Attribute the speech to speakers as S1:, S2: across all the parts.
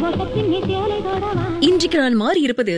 S1: இன்றைக்கு நான் மாறி இருப்பது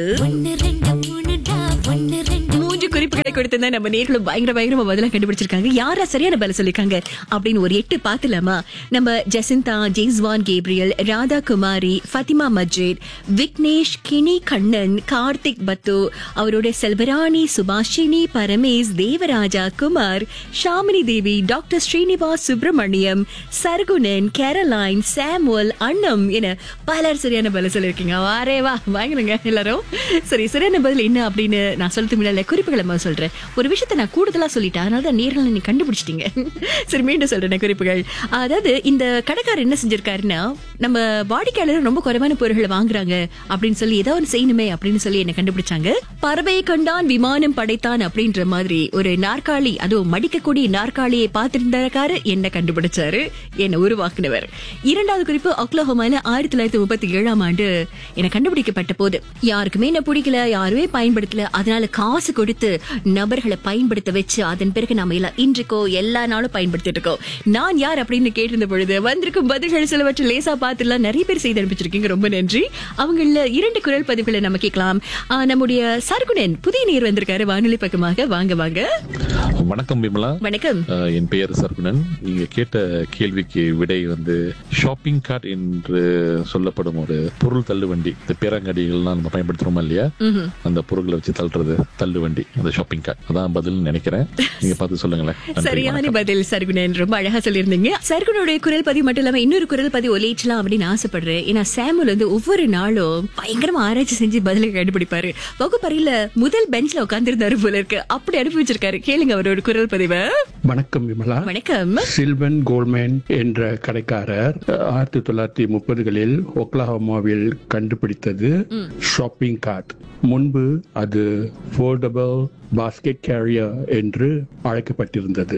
S1: மூன்று குறிப்புகளை கொடுத்திருந்தா நம்ம நேர்களும் பயங்கர பயங்கரமா பதிலா கண்டுபிடிச்சிருக்காங்க யாரா சரியான பதில சொல்லிருக்காங்க அப்படின்னு ஒரு எட்டு பாத்துலாமா நம்ம ஜெசிந்தா ஜெய்ஸ்வான் கேப்ரியல் ராதா குமாரி ஃபத்திமா மஜித் விக்னேஷ் கினி கண்ணன் கார்த்திக் பத்து அவரோட Selvarani Subashini Paramesh Devaraja Kumar Shamini Devi doctor Srinivas Subramaniam Sargunan Caroline Samuel Annam என பலர் சரியான பதில் சொல்லியிருக்கீங்க வாரே வா வாங்கினுங்க எல்லாரும் சரி சரியான பதில் என்ன அப்படின்னு நான் சொல்றது முன்னால குறிப்புகளை முதல்ல சொல்றேன் ஒரு விஷயத்தை நான் கூடுதலா சொல்லிட்டேன் அதனால தான் நேர்கள் நீங்க கண்டுபிடிச்சிட்டீங்க சரி மீண்டும் சொல்றேன் குறிப்புகள் அதாவது இந்த கடைக்காரர் என்ன செஞ்சிருக்காருன்னா நம்ம வாடிக்கையாளர் ரொம்ப குறைவான பொருட்களை வாங்குறாங்க அப்படின்னு சொல்லி ஏதோ ஒன்று செய்யணுமே அப்படின்னு சொல்லி என்ன கண்டுபிடிச்சாங்க பறவையை கண்டான் விமானம் படைத்தான் அப்படின்ற மாதிரி ஒரு நாற்காலி அதுவும் மடிக்கக்கூடிய நாற்காலியை பார்த்திருந்தாரு என்ன கண்டுபிடிச்சாரு என்ன உருவாக்குனவர் இரண்டாவது குறிப்பு ஒக்லஹோமால ஆயிரத்தி தொள்ளாயிரத்தி முப்பத்தி ஏழாம் ஆண்டு என கண்டுபிடிக்கப்பட்ட போது யாருக்குமே என்ன பிடிக்கல யாருமே பயன்படுத்தல அதனால காசு கொடுத்து நபர்களை பயன்படுத்த வச்சு அதன் பிறகு நாம எல்லாம் இன்றைக்கோ எல்லா நாளும் பயன்படுத்திட்டு இருக்கோம் நான் யார் அப்படின்னு கேட்டிருந்த பொழுது வந்திருக்கும் பதில்கள் சிலவற்றை லேசா பார்த்துலாம் நிறைய பேர் செய்து அனுப்பிச்சிருக்கீங்க ரொம்ப நன்றி அவங்கள இரண்டு குரல் பதிவுகளை நம்ம கேட்கலாம் ஆ, நம்முடைய சர்க்குணன் புதிய நீர் வந்திருக்காரு வானொலி பக்கமாக வாங்க வாங்க
S2: வணக்கம் விமலா
S1: வணக்கம்
S2: அஹ், என் பெயர் சர்குணன் நீங்க கேட்ட கேள்விக்கு விடை வந்து ஷாப்பிங் கார்ட் என்று சொல்லப்படும் ஒரு பொருள் தள்ளுவண்டி இந்த பேரங்கடிகள்லாம் நம்ம பயன்படுத்துறோமா இல்லையா
S1: ம்ஹும்.
S2: அந்த பொருட்களை வச்சு தள்ளுறது தள்ளுவண்டி அந்த ஷாப்பிங் கார்ட் அதான் பதில்னு நினைக்கிறேன் நீங்க பார்த்து சொல்லுங்களேன் நன்றி,
S1: சரியான
S2: வணக்கம்.
S1: பதில் சர்குணன் ரொம்ப அழகா சொல்லியிருந்தீங்க சர்குனுடைய குரல் பதிவு மட்டும் இல்லாம இன்னொரு குரல் பதிவு ஒலிச்சலாம் அப்படின்னு ஆசைப்படுறேன் ஏன்னா சாமுல் வந்து ஒவ்வொரு நாளும் பயங்கரமா ஆராய்ச்சி செஞ்சு பதிலை கண்டுபிடிப்பாரு வகுப்பறையில முதல் பெஞ்ச்ல உட்கார்ந்திருந்தாரு போல இருக்கு அப்படி அனுப்பி வச்சிருக்காரு கேளுங்க அவரோட குரல் பதிவை
S3: வணக்கம் விமலா
S1: வணக்கம்
S3: சில்வன் கோல்மேன் என்ற கடைக்காரர் ஆயிரத்தி தொள்ளாயிரத்தி முப்பதுகளில் ஒக்லஹோமாவில் கண்டுபிடித்தது ஷாப்பிங் கார்ட் முன்பு அது ஃபோல்டபிள் பாஸ்கெட் கேரியர் என்று அழைக்கப்பட்டிருந்தது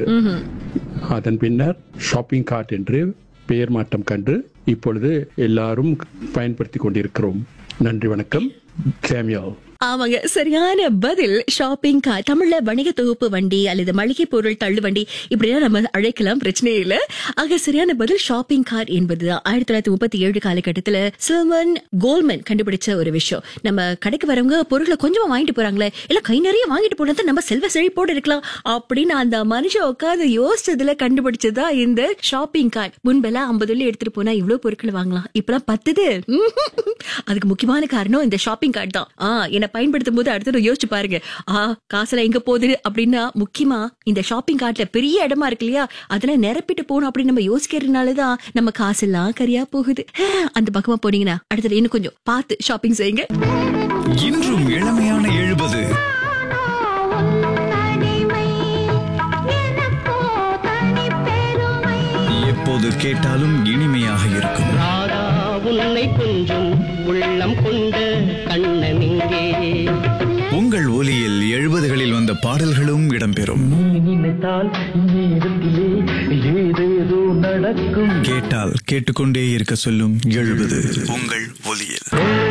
S3: அதன் பின்னர் ஷாப்பிங் கார்ட் என்று பெயர் மாற்றம் கண்டு இப்பொழுது எல்லாரும் பயன்படுத்தி கொண்டிருக்கிறோம் நன்றி வணக்கம் சாமியல்
S1: ஆமாங்க சரியான பதில் ஷாப்பிங் கார்ட் தமிழ்ல வணிக தொகுப்பு வண்டி அல்லது மளிகை பொருள் தள்ளு வண்டி இப்படிலாம் நம்ம அழைக்கலாம் பிரச்சனையே இல்ல ஆக சரியான பதில் ஷாப்பிங் கார்ட் என்பது ஆயிரத்தி தொள்ளாயிரத்தி முப்பத்தி ஏழு காலகட்டத்துல சில்வன் கோல்மன் கண்டுபிடிச்ச ஒரு விஷயம் நம்ம கடைக்கு வரவங்க பொருட்களை கொஞ்சமா வாங்கிட்டு போறாங்களே இல்ல கை நிறைய வாங்கிட்டு போனது நம்ம செல்வ செழிப்போடு இருக்கலாம் அப்படின்னு அந்த மனுஷன் உட்காந்து யோசிச்சதுல கண்டுபிடிச்சதா இந்த ஷாப்பிங் கார்ட் முன்பெல்லாம் ஐம்பது வெள்ளி எடுத்துட்டு போனா இவ்வளவு பொருட்கள் வாங்கலாம் இப்பெல்லாம் பத்துது அதுக்கு முக்கியமான காரணம் இந்த ஷாப்பிங் கார்டு தான் ஆ என்ன பயன்படுத்தும் போது அடுத்தது யோசிச்சு பாருங்க ஆ காசுல எங்க போகுது அப்படின்னா முக்கியமா இந்த ஷாப்பிங் கார்ட்ல பெரிய இடமா இருக்கு இல்லையா அதெல்லாம் நிரப்பிட்டு போகணும் அப்படின்னு நம்ம யோசிக்கிறதுனாலதான் நம்ம காசெல்லாம் கரியா போகுது அந்த பக்கமா போனீங்கன்னா அடுத்தது இன்னும் கொஞ்சம் பார்த்து ஷாப்பிங் செய்யுங்க
S4: இன்றும் இளமையான எழுபது எப்போது கேட்டாலும் இனிமையாக இருக்கும்
S5: ராதா உன்னை கொஞ்சம் உள்ளம் கொண்ட கண்ணன் இங்கே
S4: உங்கள் ஒலியில் எழுபதுகளில் வந்த பாடல்களும் இடம்பெறும்
S5: நீ நினைத்தால் நேரத்திலே ஏதேதோ நடக்கும்
S4: கேட்டால் கேட்டுக்கொண்டே இருக்க சொல்லும் எழுபது உங்கள் ஒலியில்